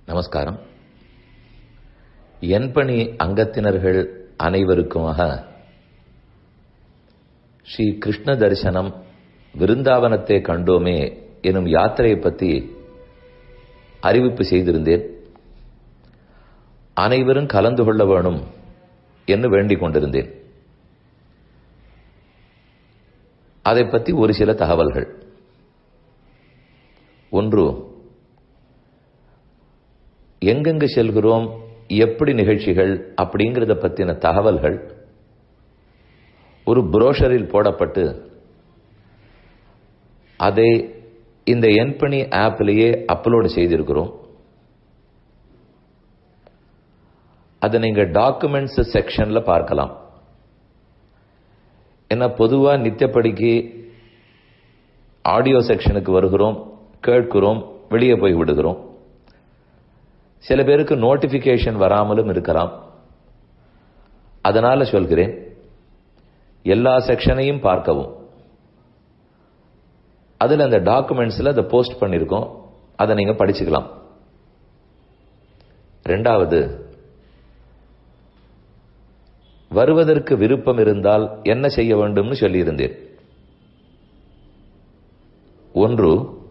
நமஸ்காரம் என்பணி அங்கத்தினர்கள் அனைவருக்குமாக ஸ்ரீ கிருஷ்ண தரிசனம் விருந்தாவனத்தை கண்டோமே எனும் யாத்திரையை பற்றி அறிவிப்பு செய்திருந்தேன் அனைவரும் கலந்து கொள்ள வேணும் என்று வேண்டிக் கொண்டிருந்தேன் அதை பற்றி ஒரு சில தகவல்கள் ஒன்று எங்கெங்கு செல்கிறோம் எப்படி நிகழ்ச்சிகள் அப்படிங்கிறத பற்றின தகவல்கள் ஒரு புரோஷரில் போடப்பட்டு அதை இந்த என்பணி ஆப்பிலேயே அப்லோடு செய்திருக்கிறோம் அதை நீங்கள் டாக்குமெண்ட்ஸ் செக்ஷனில் பார்க்கலாம் ஏன்னா பொதுவாக நித்தியப்படிக்கு ஆடியோ செக்ஷனுக்கு வருகிறோம் கேட்கிறோம் வெளியே போய் விடுகிறோம் சில பேருக்கு நோட்டிஃபிகேஷன் வராமலும் இருக்கலாம் அதனால சொல்கிறேன் எல்லா செக்ஷனையும் பார்க்கவும் அதில் அந்த டாக்குமெண்ட்ஸில் அதை போஸ்ட் பண்ணியிருக்கோம் அதை நீங்கள் படிச்சுக்கலாம் ரெண்டாவது வருவதற்கு விருப்பம் இருந்தால் என்ன செய்ய வேண்டும்னு சொல்லியிருந்தேன் ஒன்று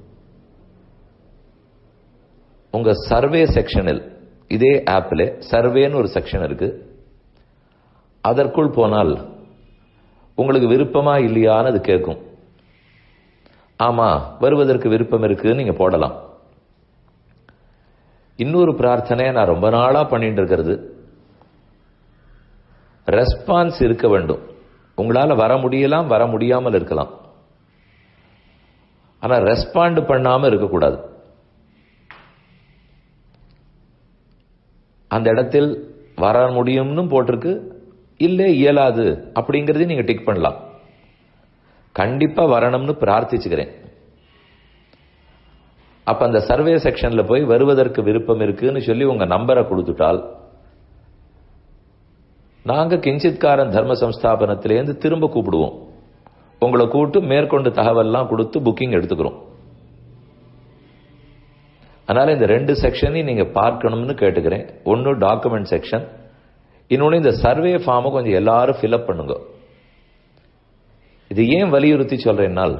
உங்க சர்வே செக்ஷனில் இதே ஆப்பில் சர்வேன்னு ஒரு செக்ஷன் இருக்கு அதற்குள் போனால் உங்களுக்கு விருப்பமா இல்லையான்னு அது கேட்கும் ஆமா வருவதற்கு விருப்பம் இருக்குன்னு நீங்க போடலாம் இன்னொரு பிரார்த்தனை நான் ரொம்ப நாளா பண்ணிட்டு இருக்கிறது ரெஸ்பான்ஸ் இருக்க வேண்டும் உங்களால வர முடியலாம் வர முடியாமல் இருக்கலாம் ஆனா ரெஸ்பாண்ட் பண்ணாம இருக்கக்கூடாது அந்த இடத்தில் வர முடியும்னு போட்டிருக்கு இல்லை இயலாது அப்படிங்கறதையும் நீங்க டிக் பண்ணலாம் கண்டிப்பா வரணும்னு பிரார்த்திச்சுக்கிறேன் அப்ப அந்த சர்வே செக்ஷன்ல போய் வருவதற்கு விருப்பம் இருக்குன்னு சொல்லி உங்க நம்பரை கொடுத்துட்டால் நாங்க கிஞ்சித்காரன் தர்ம சம்ஸ்தாபனத்திலேருந்து திரும்ப கூப்பிடுவோம் உங்களை கூப்பிட்டு மேற்கொண்டு தகவல்லாம் கொடுத்து புக்கிங் எடுத்துக்கிறோம் அதனால இந்த ரெண்டு செக்ஷனையும் நீங்க பார்க்கணும்னு கேட்டுக்கிறேன் ஒன்னு டாக்குமெண்ட் செக்ஷன் இன்னொன்னு இந்த சர்வே ஃபார்மை கொஞ்சம் எல்லாரும் ஃபில்அப் பண்ணுங்க இது ஏன் வலியுறுத்தி சொல்றேன்னால்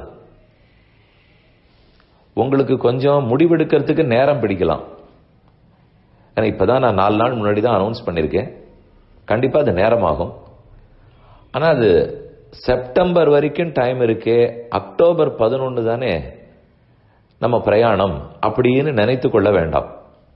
உங்களுக்கு கொஞ்சம் முடிவெடுக்கிறதுக்கு நேரம் பிடிக்கலாம் ஏன்னா இப்பதான் நான் நாலு நாள் முன்னாடி தான் அனௌன்ஸ் பண்ணியிருக்கேன் கண்டிப்பா அது நேரமாகும் ஆனா அது செப்டம்பர் வரைக்கும் டைம் இருக்கே அக்டோபர் பதினொன்று தானே நம்ம பிரயாணம் அப்படின்னு நினைத்து கொள்ள வேண்டாம்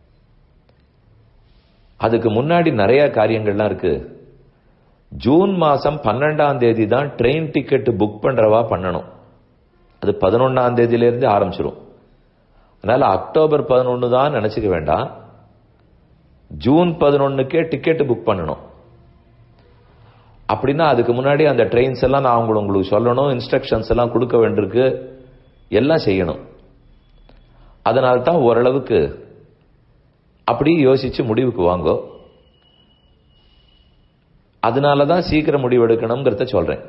அதுக்கு முன்னாடி நிறைய காரியங்கள்லாம் இருக்கு ஜூன் மாசம் பன்னெண்டாம் தேதி தான் ட்ரெயின் டிக்கெட் புக் பண்றவா பண்ணணும் அது பதினொன்னாம் தேதியிலிருந்து ஆரம்பிச்சிடும் அதனால அக்டோபர் பதினொன்று தான் நினைச்சுக்க வேண்டாம் ஜூன் பதினொன்னுக்கே டிக்கெட் புக் பண்ணணும் அப்படின்னா அதுக்கு முன்னாடி அந்த ட்ரெயின்ஸ் எல்லாம் நான் உங்களுக்கு உங்களுக்கு சொல்லணும் இன்ஸ்ட்ரக்ஷன்ஸ் எல்லாம் கொடுக்க வேண்டியிருக்கு எல்லாம் செய்யணும் அதனால தான் ஓரளவுக்கு அப்படி யோசிச்சு முடிவுக்கு வாங்கோ அதனால தான் சீக்கிரம் முடிவெடுக்கணுங்கிறத சொல்றேன்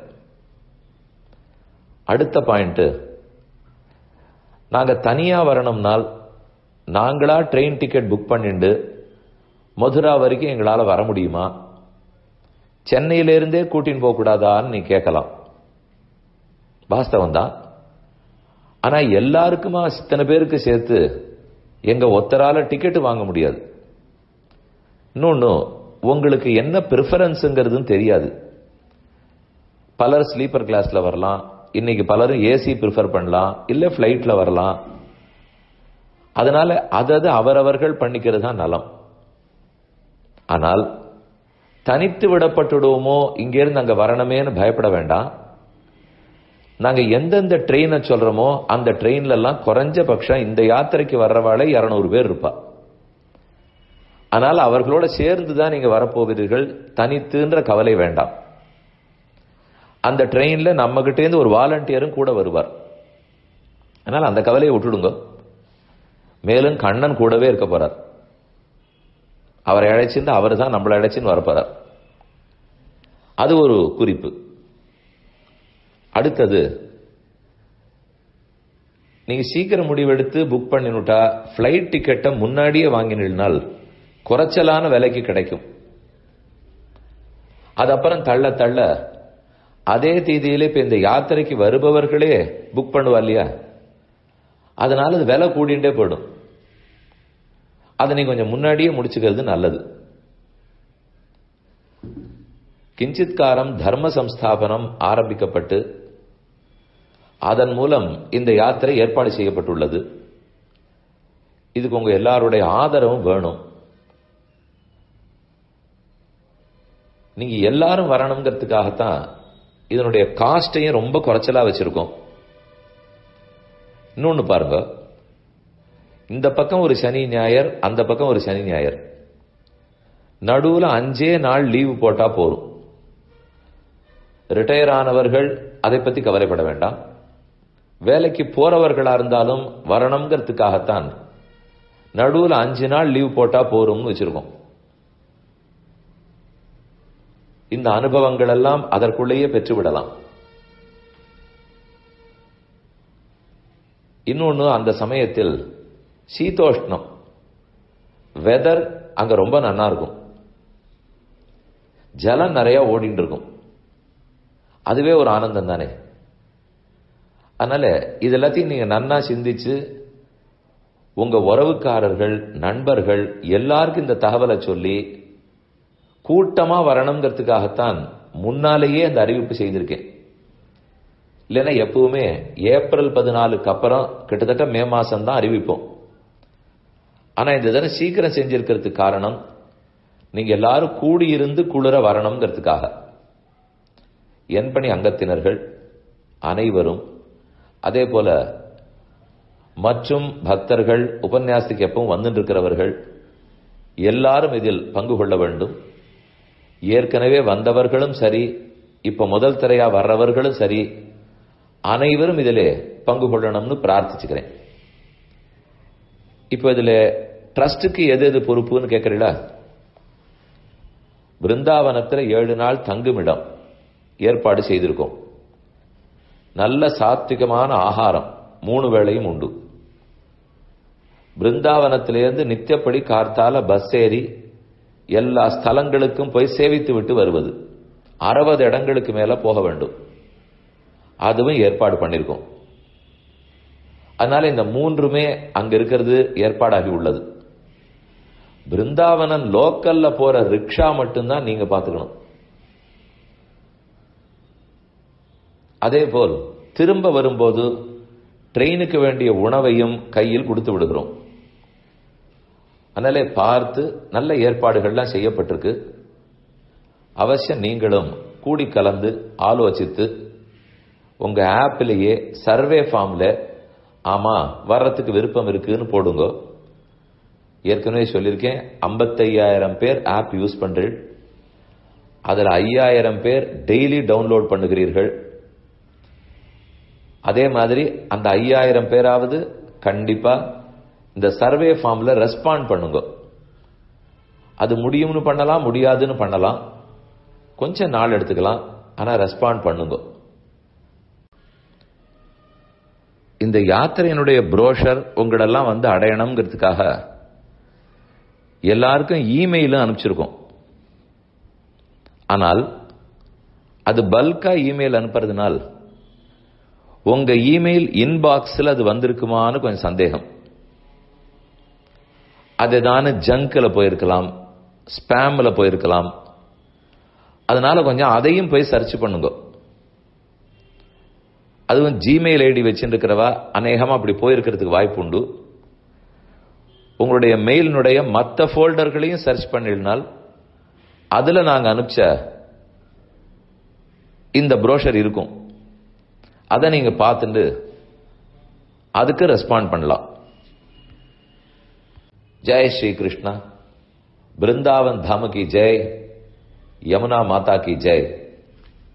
அடுத்த பாயிண்ட் நாங்க தனியா வரணும்னால் நாங்களா ட்ரெயின் டிக்கெட் புக் பண்ணிட்டு மதுரா வரைக்கும் எங்களால் வர முடியுமா சென்னையிலிருந்தே கூட்டின்னு போகக்கூடாதான்னு நீ கேட்கலாம் வாஸ்தவம் தான் ஆனா எல்லாருக்குமா இத்தனை பேருக்கு சேர்த்து எங்க ஒத்தரால டிக்கெட் வாங்க முடியாது இன்னொன்னு உங்களுக்கு என்ன ப்ரிஃபரன்ஸுங்கிறதும் தெரியாது பலர் ஸ்லீப்பர் கிளாஸ்ல வரலாம் இன்னைக்கு பலரும் ஏசி ப்ரிஃபர் பண்ணலாம் இல்ல பிளைட்ல வரலாம் அதனால அதது அவரவர்கள் பண்ணிக்கிறது தான் நலம் ஆனால் தனித்து விடப்பட்டுடுவோமோ இங்கிருந்து அங்க வரணுமேனு பயப்பட வேண்டாம் நாங்க எந்தெந்த ட்ரெயினை சொல்றோமோ அந்த ட்ரெயின்ல எல்லாம் குறைஞ்சபட்சம் இந்த யாத்திரைக்கு வர்றவாளே இருநூறு பேர் இருப்பா ஆனால் அவர்களோட சேர்ந்து தான் நீங்க வரப்போகிறீர்கள் தனித்துன்ற கவலை வேண்டாம் அந்த ட்ரெயின்ல நம்ம கிட்டேருந்து ஒரு வாலண்டியரும் கூட வருவார் அதனால அந்த கவலையை விட்டுடுங்க மேலும் கண்ணன் கூடவே இருக்க போறார் அவரை அழைச்சிருந்து அவர் தான் நம்மளை அழைச்சின்னு வரப்போறார் அது ஒரு குறிப்பு அடுத்தது நீங்க சீக்கிரம் முடிவெடுத்து புக் பண்ணினுட்டா ஃப்ளைட் டிக்கெட்டை முன்னாடியே வாங்கினால் குறைச்சலான விலைக்கு கிடைக்கும் அது அப்புறம் தள்ள தள்ள அதே தேதியில இப்ப இந்த யாத்திரைக்கு வருபவர்களே புக் பண்ணுவா இல்லையா அதனால அது விலை கூடிண்டே போயிடும் அதை நீ கொஞ்சம் முன்னாடியே முடிச்சுக்கிறது நல்லது கிஞ்சித்காரம் தர்ம சம்ஸ்தாபனம் ஆரம்பிக்கப்பட்டு அதன் மூலம் இந்த யாத்திரை ஏற்பாடு செய்யப்பட்டுள்ளது இதுக்கு உங்க எல்லாருடைய ஆதரவும் வேணும் நீங்க எல்லாரும் வரணுங்கிறதுக்காகத்தான் இதனுடைய காஸ்டையும் ரொம்ப குறைச்சலா வச்சிருக்கோம் இன்னொன்னு பாருங்க இந்த பக்கம் ஒரு சனி ஞாயர் அந்த பக்கம் ஒரு சனி ஞாயர் நடுவுல அஞ்சே நாள் லீவு போட்டா போரும் ரிட்டையர் ஆனவர்கள் அதை பத்தி கவலைப்பட வேண்டாம் வேலைக்கு போறவர்களா இருந்தாலும் வரணுங்கிறதுக்காகத்தான் நடுவுல அஞ்சு நாள் லீவ் போட்டா போரும்னு வச்சிருக்கோம் இந்த அனுபவங்கள் எல்லாம் அதற்குள்ளேயே பெற்றுவிடலாம் இன்னொன்னு அந்த சமயத்தில் சீதோஷ்ணம் வெதர் அங்க ரொம்ப நன்னா இருக்கும் ஜலம் நிறைய ஓடிட்டு இருக்கும் அதுவே ஒரு ஆனந்தம் தானே அதனால இது எல்லாத்தையும் நீங்க நன்னா சிந்திச்சு உங்க உறவுக்காரர்கள் நண்பர்கள் எல்லாருக்கும் இந்த தகவலை சொல்லி கூட்டமா வரணுங்கிறதுக்காகத்தான் முன்னாலேயே அந்த அறிவிப்பு செய்திருக்கேன் இல்லைன்னா எப்பவுமே ஏப்ரல் பதினாலுக்கு அப்புறம் கிட்டத்தட்ட மே மாசம் தான் அறிவிப்போம் ஆனா இந்த தினம் சீக்கிரம் செஞ்சிருக்கிறதுக்கு காரணம் நீங்க எல்லாரும் கூடியிருந்து குளிர வரணுங்கிறதுக்காக என்பணி அங்கத்தினர்கள் அனைவரும் அதே போல மற்றும் பக்தர்கள் உபன்யாசத்துக்கு எப்பவும் வந்துட்டு இருக்கிறவர்கள் எல்லாரும் இதில் பங்கு கொள்ள வேண்டும் ஏற்கனவே வந்தவர்களும் சரி இப்ப முதல் திரையா வர்றவர்களும் சரி அனைவரும் இதிலே பங்கு கொள்ளணும்னு பிரார்த்திச்சுக்கிறேன் இப்போ இதுல ட்ரஸ்டுக்கு எது எது பொறுப்புன்னு கேட்கறீங்களா பிருந்தாவனத்தில் ஏழு நாள் தங்குமிடம் ஏற்பாடு செய்திருக்கோம் நல்ல சாத்விகமான ஆகாரம் மூணு வேளையும் உண்டு பிருந்தாவனத்திலிருந்து நித்தியப்படி கார்த்தால பஸ் ஏறி எல்லா ஸ்தலங்களுக்கும் போய் சேவித்து விட்டு வருவது அறுபது இடங்களுக்கு மேல போக வேண்டும் அதுவும் ஏற்பாடு பண்ணிருக்கோம் அதனால இந்த மூன்றுமே அங்க இருக்கிறது ஏற்பாடாகி உள்ளது பிருந்தாவனம் லோக்கல்ல போற ரிக்ஷா மட்டும்தான் நீங்க பாத்துக்கணும் அதே போல் திரும்ப வரும்போது ட்ரெயினுக்கு வேண்டிய உணவையும் கையில் கொடுத்து விடுகிறோம் அதனாலே பார்த்து நல்ல ஏற்பாடுகள்லாம் செய்யப்பட்டிருக்கு அவசியம் நீங்களும் கூடி கலந்து ஆலோசித்து உங்க ஆப்பிலேயே சர்வே ஃபார்ம்ல ஆமா வர்றதுக்கு விருப்பம் இருக்குன்னு போடுங்க ஏற்கனவே சொல்லியிருக்கேன் ஐம்பத்தையாயிரம் பேர் ஆப் யூஸ் பண்றீர்கள் அதில் ஐயாயிரம் பேர் டெய்லி டவுன்லோட் பண்ணுகிறீர்கள் அதே மாதிரி அந்த ஐயாயிரம் பேராவது கண்டிப்பா இந்த சர்வே ஃபார்ம்ல ரெஸ்பாண்ட் பண்ணுங்க அது முடியும்னு பண்ணலாம் முடியாதுன்னு பண்ணலாம் கொஞ்சம் நாள் எடுத்துக்கலாம் ஆனா ரெஸ்பாண்ட் பண்ணுங்க இந்த யாத்திரையினுடைய புரோஷர் உங்களெல்லாம் வந்து அடையணுங்கிறதுக்காக எல்லாருக்கும் இமெயிலும் அனுப்பிச்சிருக்கோம் ஆனால் அது பல்கா இமெயில் அனுப்புறதுனால் உங்க இமெயில் இன்பாக்ஸில் அது வந்திருக்குமான்னு கொஞ்சம் சந்தேகம் அதுதான ஜங்க்ல போயிருக்கலாம் ஸ்பேம்ல போயிருக்கலாம் அதனால கொஞ்சம் அதையும் போய் சர்ச் பண்ணுங்க அதுவும் ஜிமெயில் ஐடி வச்சுருக்கிறவா அநேகமா அப்படி போயிருக்கிறதுக்கு வாய்ப்பு உண்டு உங்களுடைய மெயிலினுடைய மற்ற ஃபோல்டர்களையும் சர்ச் பண்ணினால் அதுல நாங்க அனுப்பிச்ச இந்த புரோஷர் இருக்கும் அதை நீங்க பார்த்துட்டு அதுக்கு ரெஸ்பாண்ட் பண்ணலாம் ஜெய் ஸ்ரீ கிருஷ்ணா பிருந்தாவன் தாம கி ஜெய் யமுனா மாதா கி ஜெய்